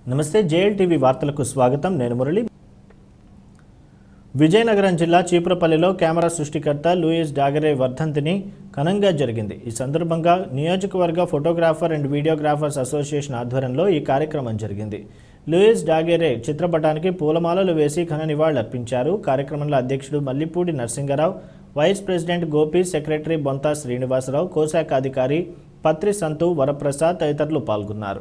నమస్తే JL TV వార్తలకు స్వాగతం నేను మురళి విజయనగరం జిల్లా చీపురపల్లిలో కెమెరా సృష్టికర్త లూయిస్ డాగరే వర్ధంతిని ఘనంగా జరిగింది ఈ సందర్భంగా నియోజకవర్గ ఫోటోగ్రాఫర్ అండ్ వీడియోగ్రాఫర్స్ అసోసియేషన్ ఆధ్వర్యంలో ఈ కార్యక్రమం జరిగింది లూయిస్ డాగేరే చిత్రపటానికి పూలమాలలు వేసి ఘన నివాళులర్పించారు కార్యక్రమంలో అధ్యక్షుడు Mallipudi Narasingarao vice president Gopi secretary Bonta Srinivasarao కోశాఖ అధికారి పత్రి సంతు వరప్రసాద్ తదితరులు పాల్గొన్నారు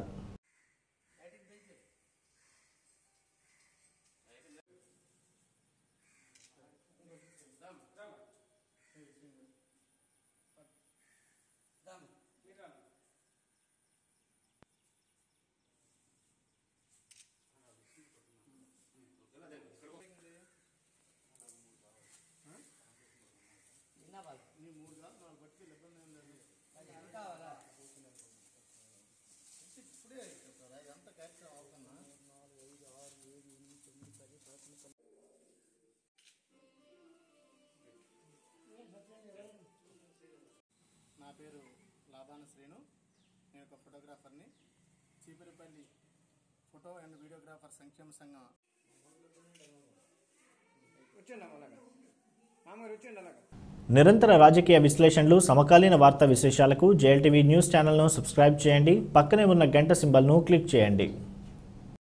నా పేరు లాభాన శ్రీను నేను ఒక ఫోటోగ్రాఫర్ని చీపురిపల్లి ఫోటో అండ్ వీడియోగ్రాఫర్ సంక్షేమ సంఘం వచ్చిండ అలాగా మామూలు వచ్చిండ అలాగా నిరంతర రాజకీయ విశ్లేషణలు సమకాలీన వార్తా విశేషాలకు జేఎల్టీవీ న్యూస్ ఛానల్ను సబ్స్క్రైబ్ చేయండి పక్కనే ఉన్న గంట సింబల్ను క్లిక్ చేయండి